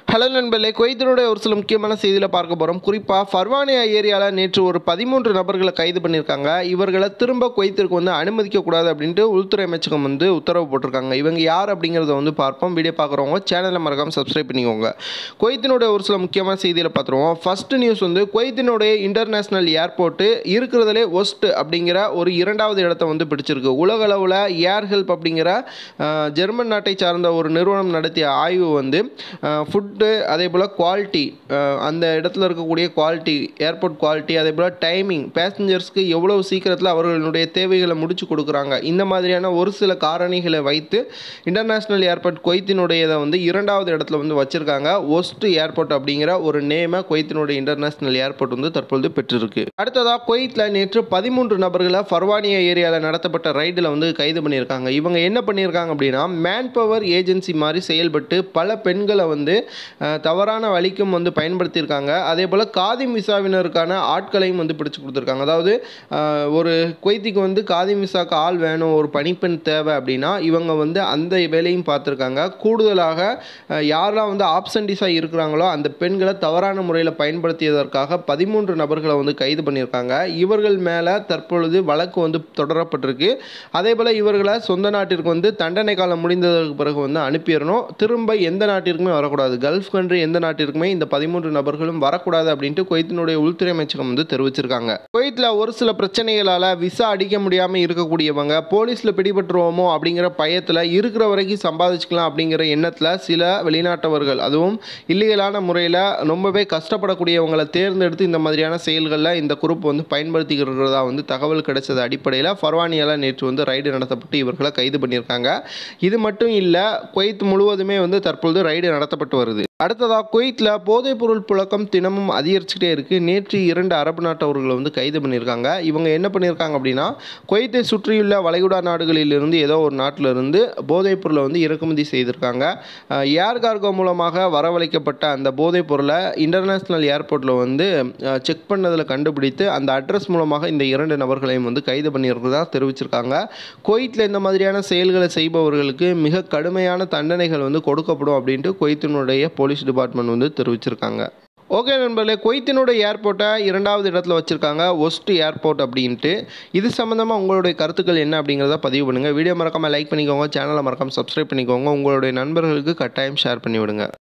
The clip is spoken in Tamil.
ஹலோ நண்பர்களே குவைத்தினுடைய ஒரு சில முக்கியமான செய்தியில் பார்க்க போகிறோம் குறிப்பாக ஃபர்வானியா ஏரியாவில் நேற்று ஒரு பதிமூன்று நபர்களை கைது பண்ணியிருக்காங்க இவர்களை திரும்ப குவைத்திற்கு வந்து அனுமதிக்கக்கூடாது அப்படின்ட்டு உள்துறை அமைச்சகம் வந்து உத்தரவு போட்டிருக்காங்க இவங்க யார் அப்படிங்கிறத வந்து பார்ப்போம் வீடியோ பார்க்குறவங்க சேனலை மறக்காமல் சப்ஸ்கிரைப் பண்ணிக்கோங்க குவைத்தினுடைய ஒரு சில முக்கியமான செய்தியில் பார்த்துருவோம் ஃபர்ஸ்ட் நியூஸ் வந்து குவைத்தினுடைய இன்டர்நேஷ்னல் ஏர்போர்ட்டு இருக்கிறதுலே ஒஸ்ட் அப்படிங்கிற ஒரு இரண்டாவது இடத்த வந்து பிடிச்சிருக்கு உலக அளவில் ஏர் ஹெல்ப் அப்படிங்கிற அஹ், ஜெர்மன் நாட்டை சார்ந்த ஒரு நிறுவனம் நடத்திய ஆய்வு வந்து ஃபுட்டு அதே போல் குவாலிட்டி அந்த இடத்துல இருக்கக்கூடிய குவாலிட்டி ஏர்போர்ட் குவாலிட்டி அதே போல் டைமிங் பேசஞ்சர்ஸ்க்கு எவ்வளவு சீக்கிரத்தில் அவர்களுடைய தேவைகளை முடிச்சு கொடுக்குறாங்க இந்த மாதிரியான ஒரு சில காரணிகளை வைத்து இன்டர்நேஷ்னல் ஏர்போர்ட் கொய்த்தினுடையதை வந்து இரண்டாவது இடத்துல வந்து வச்சுருக்காங்க ஒஸ்ட் ஏர்போர்ட் அப்படிங்கிற ஒரு நேமை கொய்த்தினுடைய இன்டர்நேஷ்னல் ஏர்போர்ட் வந்து தற்பொழுது பெற்றிருக்கு அடுத்ததாக குவைத்தில் நேற்று பதிமூன்று நபர்களை ஃபர்வானியா ஏரியாவில் நடத்தப்பட்ட ரைடில் வந்து கைது பண்ணியிருக்காங்க இவங்க என்ன பண்ணியிருக்காங்க அப்படின்னா மேன் பவர் ஏஜென்சி மாதிரி செயல்பட்டு பல பெண்களை வந்து அஹ், தவறான வழிக்கும் வந்து பயன்படுத்தியிருக்காங்க அதே போல் காதிம் விசாவினருக்கான ஆட்களையும் வந்து பிடிச்சு கொடுத்துருக்காங்க அதாவது அஹ், ஒரு குவைத்திக்கு வந்து காதிம் விசாக்கு ஆள் வேணும் ஒரு பணிப்பெண் தேவை அப்படின்னா இவங்க வந்து அந்த வேலையும் பார்த்துருக்காங்க கூடுதலாக அஹ், யாரெல்லாம் வந்து ஆப்சன்டிஸாக இருக்கிறாங்களோ அந்த பெண்களை தவறான முறையில் பயன்படுத்தியதற்காக பதிமூன்று நபர்களை வந்து கைது பண்ணியிருக்காங்க இவர்கள் மேலே தற்பொழுது வழக்கு வந்து தொடரப்பட்டிருக்கு அதே போல் இவர்களை சொந்த நாட்டிற்கு வந்து தண்டனை காலம் முடிந்ததற்கு பிறகு வந்து அனுப்பிடணும் திரும்ப எந்த நாட்டிற்குமே வரக்கூடாது கல்ஃப் கண்ட்ரி எந்த நாட்டிற்குமே இந்த பதிமூன்று நபர்களும் வரக்கூடாது அப்படின்ட்டு குவைத்தினுடைய உள்துறை அமைச்சகம் வந்து தெரிவிச்சிருக்காங்க குவைத்தில் ஒரு சில பிரச்சனைகளால் விசா அடிக்க முடியாமல் இருக்கக்கூடியவங்க போலீஸில் பிடிபட்டுருவோமோ அப்படிங்கிற பயத்தில் இருக்கிற வரைக்கும் சம்பாதிச்சுக்கலாம் அப்படிங்கிற எண்ணத்தில் சில வெளிநாட்டவர்கள் அதுவும் இல்லீகலான முறையில் ரொம்பவே கஷ்டப்படக்கூடியவங்களை தேர்ந்தெடுத்து இந்த மாதிரியான செயல்களில் இந்த குரூப் வந்து பயன்படுத்திக்கிறதா வந்து தகவல் கிடைச்சது அடிப்படையில் ஃபர்வானியாவில் நேற்று வந்து ரைடு நடத்தப்பட்டு இவர்களை கைது பண்ணியிருக்காங்க இது மட்டும் இல்லை குவைத் முழுவதுமே வந்து தற்பொழுது ரைடு நடத்தப்பட்டு வருது அடுத்ததாக குவைத்தில் போதைப்பொருள் புழக்கம் தினமும் அதிகரிச்சுட்டே இருக்குது நேற்று இரண்டு அரபு நாட்டவர்களை வந்து கைது பண்ணியிருக்காங்க இவங்க என்ன பண்ணியிருக்காங்க அப்படின்னா குவைத்தை சுற்றியுள்ள வளைகுடா நாடுகளிலிருந்து ஏதோ ஒரு நாட்டில் இருந்து போதைப் பொருளை வந்து இறக்குமதி செய்திருக்காங்க அஹ், ஏர் கார்கோ மூலமாக வரவழைக்கப்பட்ட அந்த போதைப் பொருளை இன்டர்நேஷ்னல் ஏர்போர்ட்டில் வந்து செக் பண்ணதில் கண்டுபிடித்து அந்த அட்ரஸ் மூலமாக இந்த இரண்டு நபர்களையும் வந்து கைது பண்ணியிருக்கிறதா தெரிவிச்சிருக்காங்க குவைத்தில் இந்த மாதிரியான செயல்களை செய்பவர்களுக்கு மிக கடுமையான தண்டனைகள் வந்து கொடுக்கப்படும் அப்படின்ட்டு குவைத்தினுடைய போலீஸ் டிபார்ட்மெண்ட் வந்து தெரிவிச்சிருக்காங்க ஓகே நண்பர்களே குவைத்தினுடைய ஏர்போர்ட்டை இரண்டாவது இடத்துல வச்சுருக்காங்க ஒஸ்ட் ஏர்போர்ட் அப்படின்ட்டு இது சம்மந்தமாக உங்களுடைய கருத்துக்கள் என்ன அப்படிங்கிறத பதிவு பண்ணுங்கள் வீடியோ மறக்காமல் லைக் பண்ணிக்கோங்க சேனலை மறக்காமல் சப்ஸ்கிரைப் பண்ணிக்கோங்க உங்களுடைய நண்பர்களுக்கு கட்டாயம் ஷேர் பண்ணி விடுங்க